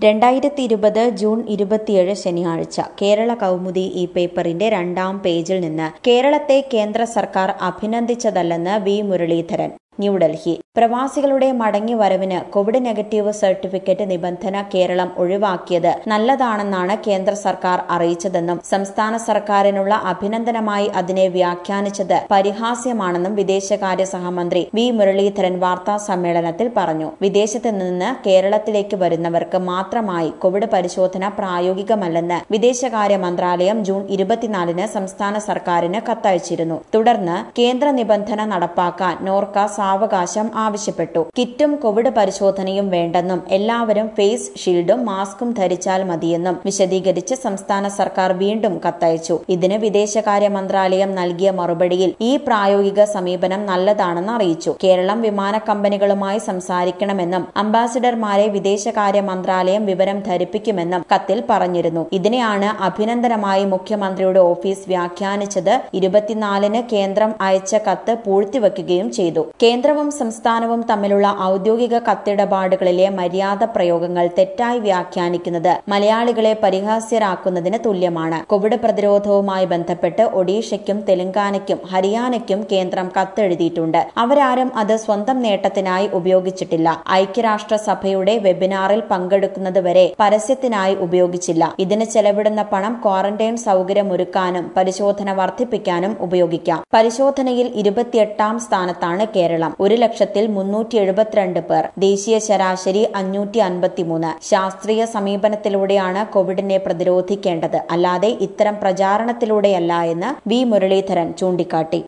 രണ്ടായിരത്തി ഇരുപത് ജൂൺ ഇരുപത്തിയേഴ് ശനിയാഴ്ച കേരള കൗമുദി ഈ പേപ്പറിന്റെ രണ്ടാം പേജിൽ നിന്ന് കേരളത്തെ കേന്ദ്ര സർക്കാർ അഭിനന്ദിച്ചതല്ലെന്ന് വി മുരളീധരൻ ന്യൂഡൽഹി പ്രവാസികളുടെ മടങ്ങി വരവിന് കോവിഡ് നെഗറ്റീവ് സർട്ടിഫിക്കറ്റ് നിബന്ധന കേരളം ഒഴിവാക്കിയത് നല്ലതാണെന്നാണ് കേന്ദ്ര സർക്കാർ അറിയിച്ചതെന്നും സംസ്ഥാന സർക്കാരിനുള്ള അഭിനന്ദനമായി അതിനെ വ്യാഖ്യാനിച്ചത് പരിഹാസ്യമാണെന്നും വിദേശകാര്യ സഹമന്ത്രി വി മുരളീധരൻ വാർത്താ സമ്മേളനത്തിൽ പറഞ്ഞു വിദേശത്ത് നിന്ന് കേരളത്തിലേക്ക് വരുന്നവർക്ക് മാത്രമായി കോവിഡ് പരിശോധന പ്രായോഗികമല്ലെന്ന് വിദേശകാര്യ മന്ത്രാലയം ജൂൺ ഇരുപത്തിനാലിന് സംസ്ഥാന സർക്കാരിന് കത്തയച്ചിരുന്നു തുടർന്ന് കേന്ദ്ര നിബന്ധന നടപ്പാക്കാൻ നോർക്ക സാവകാശം ആവശ്യപ്പെട്ടു കിറ്റും കോവിഡ് പരിശോധനയും വേണ്ടെന്നും എല്ലാവരും ഫേസ് ഷീൽഡും മാസ്കും ധരിച്ചാൽ മതിയെന്നും വിശദീകരിച്ച് സംസ്ഥാന സർക്കാർ വീണ്ടും കത്തയച്ചു ഇതിന് വിദേശകാര്യ മന്ത്രാലയം നൽകിയ മറുപടിയിൽ ഈ പ്രായോഗിക സമീപനം നല്ലതാണെന്ന് അറിയിച്ചു കേരളം വിമാന കമ്പനികളുമായി സംസാരിക്കണമെന്നും അംബാസിഡർമാരെ വിദേശകാര്യ മന്ത്രാലയം വിവരം ധരിപ്പിക്കുമെന്നും കത്തിൽ പറഞ്ഞിരുന്നു ഇതിനെയാണ് അഭിനന്ദനമായി മുഖ്യമന്ത്രിയുടെ ഓഫീസ് വ്യാഖ്യാനിച്ചത് ഇരുപത്തിനാലിന് കേന്ദ്രം അയച്ച കത്ത് പൂഴ്ത്തിവെക്കുകയും ചെയ്തു കേന്ദ്രവും സംസ്ഥാനവും തമ്മിലുള്ള ഔദ്യോഗിക കത്തിടപാടുകളിലെ മര്യാദ പ്രയോഗങ്ങൾ തെറ്റായി വ്യാഖ്യാനിക്കുന്നത് മലയാളികളെ പരിഹാസ്യരാക്കുന്നതിന് തുല്യമാണ് കോവിഡ് പ്രതിരോധവുമായി ബന്ധപ്പെട്ട് ഒഡീഷയ്ക്കും തെലങ്കാനയ്ക്കും ഹരിയാനയ്ക്കും കേന്ദ്രം കത്തെഴുതിയിട്ടുണ്ട് അവരാരും അത് സ്വന്തം നേട്ടത്തിനായി ഉപയോഗിച്ചിട്ടില്ല ഐക്യരാഷ്ട്രസഭയുടെ വെബിനാറിൽ പങ്കെടുക്കുന്നതുവരെ പരസ്യത്തിനായി ഉപയോഗിച്ചില്ല ഇതിന് ചെലവിടുന്ന പണം ക്വാറന്റൈൻ സൗകര്യമൊരുക്കാനും പരിശോധന വർദ്ധിപ്പിക്കാനും ഉപയോഗിക്കാം പരിശോധനയിൽ ഇരുപത്തിയെട്ടാം സ്ഥാനത്താണ് കേരളം ഒരു ലക്ഷത്തിൽ മുന്നൂറ്റി എഴുപത്തിരണ്ട് പേർ ദേശീയ ശരാശരി അഞ്ഞൂറ്റി അൻപത്തിമൂന്ന് ശാസ്ത്രീയ സമീപനത്തിലൂടെയാണ് കോവിഡിനെ പ്രതിരോധിക്കേണ്ടത് അല്ലാതെ ഇത്തരം പ്രചാരണത്തിലൂടെയല്ല എന്ന് വി മുരളീധരൻ ചൂണ്ടിക്കാട്ടി